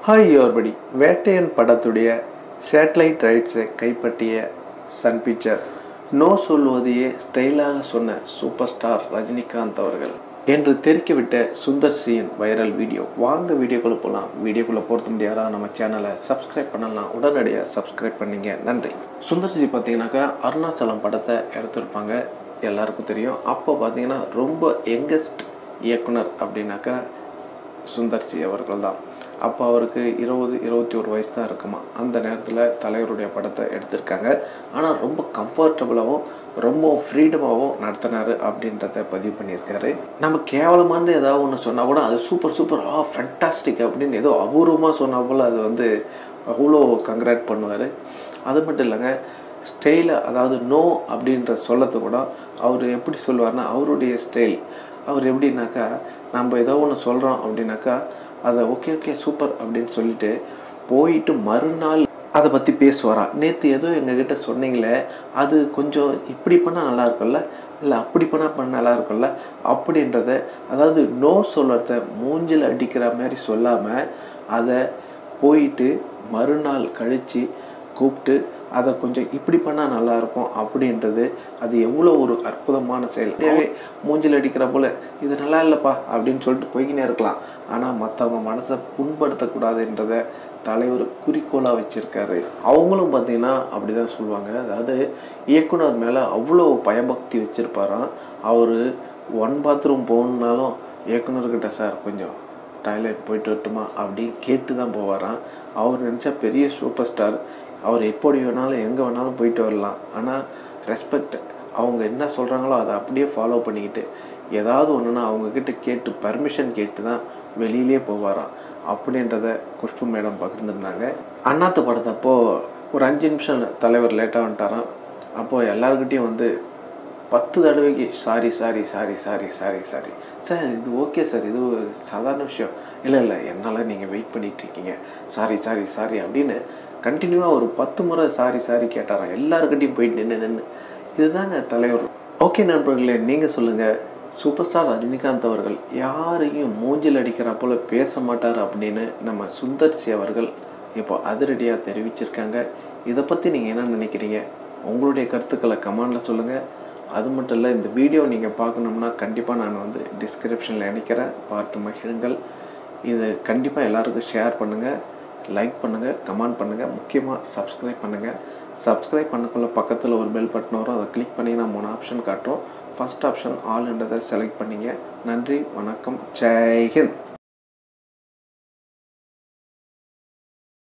hi யோர்படி Vettaiyan படத்துடைய satellite ரைட்ஸை கைப்பற்றிய Sun picture no சொல்வதையே ஸ்டைலாக சொன்ன சூப்பர் ஸ்டார் ரஜினிகாந்த் அவர்கள் என்று தெரிவிக்க சுந்தர் சியின் வைரல் வீடியோ வாங்க வீடியோக்குள்ளே போகலாம் வீடியோக்குள்ளே போகிறது முடியாதா நம்ம சேனலை சப்ஸ்கிரைப் பண்ணலாம் உடனடியாக சப்ஸ்கிரைப் பண்ணீங்க நன்றி சுந்தர்சி பார்த்தீங்கன்னாக்கா அருணாச்சலம் படத்தை எடுத்திருப்பாங்க எல்லாருக்கும் தெரியும் அப்போ பார்த்தீங்கன்னா ரொம்ப யங்கஸ்ட் இயக்குனர் அப்படின்னாக்கா சுந்தர்சி அவர்கள் தான் அப்போ அவருக்கு இருபது இருபத்தி ஒரு வயசு தான் இருக்குமா அந்த நேரத்தில் தலைவருடைய படத்தை எடுத்திருக்காங்க ஆனால் ரொம்ப கம்ஃபர்டபுளாகவும் ரொம்ப ஃப்ரீடமாகவும் நடத்தினார் அப்படின்றத பதிவு பண்ணியிருக்காரு நம்ம கேவலமானது ஏதாவது ஒன்று சொன்னால் கூட அது சூப்பர் சூப்பர் ஆ ஃபென்டாஸ்டிக் அப்படின்னு ஏதோ அபூர்வமாக சொன்னால் போல் அது வந்து அவ்வளோ கங்க்ராட் பண்ணுவார் அது மட்டும் இல்லைங்க ஸ்டைலை அதாவது நோ அப்படின்ற சொல்லத்தை கூட அவர் எப்படி சொல்லுவார்னா அவருடைய ஸ்டைல் அவர் எப்படின்னாக்கா நம்ம ஏதோ ஒன்று சொல்கிறோம் அப்படின்னாக்கா அதை ஓகே ஓகே சூப்பர் அப்படின்னு சொல்லிட்டு போயிட்டு மறுநாள் அதை பற்றி பேசுவாராம் நேற்று ஏதோ எங்ககிட்ட சொன்னீங்களே அது கொஞ்சம் இப்படி பண்ணால் நல்லா இருக்கும்ல இல்லை அப்படி பண்ணால் பண்ண நல்லா இருக்கும்ல அப்படின்றத அதாவது நோ சொல்கிறத மூஞ்சில் அடிக்கிற மாதிரி சொல்லாமல் அதை போயிட்டு மறுநாள் கழித்து கூப்பிட்டு அதை கொஞ்சம் இப்படி பண்ணால் நல்லாயிருக்கும் அப்படின்றது அது எவ்வளோ ஒரு அற்புதமான செயல் அப்படியே மூஞ்சில் அடிக்கிற போல் இது நல்லா இல்லைப்பா அப்படின்னு சொல்லிட்டு போய்கினே இருக்கலாம் ஆனால் மற்றவங்க மனசை புண்படுத்தக்கூடாதுன்றதை தலைவர் குறிக்கோளாக வச்சுருக்காரு அவங்களும் பார்த்தீங்கன்னா அப்படி தான் சொல்லுவாங்க அதாவது இயக்குனர் மேலே அவ்வளோ பயபக்தி வச்சுருப்பாராம் அவர் ஒன் பாத்ரூம் போகணுன்னாலும் இயக்குனர்கிட்ட சார் கொஞ்சம் டாய்லெட் போயிட்டு வரட்டுமா அப்படின்னு கேட்டு தான் போவாராம் அவர் நினச்சா பெரிய சூப்பர் ஸ்டார் அவர் எப்படி வேணாலும் எங்கே வேணாலும் போயிட்டு வரலாம் ஆனால் ரெஸ்பெக்ட் அவங்க என்ன சொல்கிறாங்களோ அதை அப்படியே ஃபாலோ பண்ணிக்கிட்டு ஏதாவது ஒன்றுனா அவங்கக்கிட்ட கேட்டு பர்மிஷன் கேட்டு தான் வெளியிலே போவாராம் அப்படின்றத குஷ்பு மேடம் பகிர்ந்துருந்தாங்க அண்ணாத்து படத்தப்போ ஒரு அஞ்சு நிமிஷம் தலைவர் லேட்டாக வந்துட்டாராம் அப்போது எல்லாருக்கிட்டேயும் வந்து பத்து தடவைக்கு sorry sorry sorry sorry sorry sorry sir இது ஓகே சார் இது சாதாரண விஷயம் இல்லை இல்லை என்னால் நீங்கள் வெயிட் பண்ணிகிட்ருக்கீங்க சாரி சாரி சாரி அப்படின்னு கண்டினியூவாக ஒரு பத்து முறை சாரி சாரி கேட்டாராம் எல்லாருக்கிட்டையும் போயிட்டு நின்று நின்று இதுதாங்க தலைவர் ஓகே நண்பர்களே நீங்கள் சொல்லுங்கள் சூப்பர் ஸ்டார் ரஜினிகாந்த் அவர்கள் யாரையும் மூஞ்சில் அடிக்கிற போல் பேச மாட்டார் அப்படின்னு நம்ம சுந்தர்சி அவர்கள் இப்போ அதிரடியாக தெரிவிச்சிருக்காங்க இதை பற்றி நீங்கள் என்ன நினைக்கிறீங்க உங்களுடைய கருத்துக்களை கமெண்டில் சொல்லுங்கள் அது மட்டும் இல்லை இந்த வீடியோ நீங்கள் பார்க்கணும்னா கண்டிப்பாக நான் வந்து டிஸ்கிரிப்ஷனில் இணைக்கிறேன் பார்த்து மகிழுங்கள் இது கண்டிப்பாக எல்லாருக்கும் ஷேர் பண்ணுங்கள் லைக் பண்ணுங்கள் கமெண்ட் பண்ணுங்கள் முக்கியமாக சப்ஸ்கிரைப் பண்ணுங்கள் சப்ஸ்கிரைப் பண்ணக்குள்ள பக்கத்தில் ஒரு பெல் பட்டன் வரும் அதை கிளிக் பண்ணிங்கன்னா மூணு ஆப்ஷன் காட்டுறோம் ஃபஸ்ட் ஆப்ஷன் ஆல்ன்றதை செலக்ட் பண்ணிங்க நன்றி வணக்கம் ஜெய்ஹிந்த்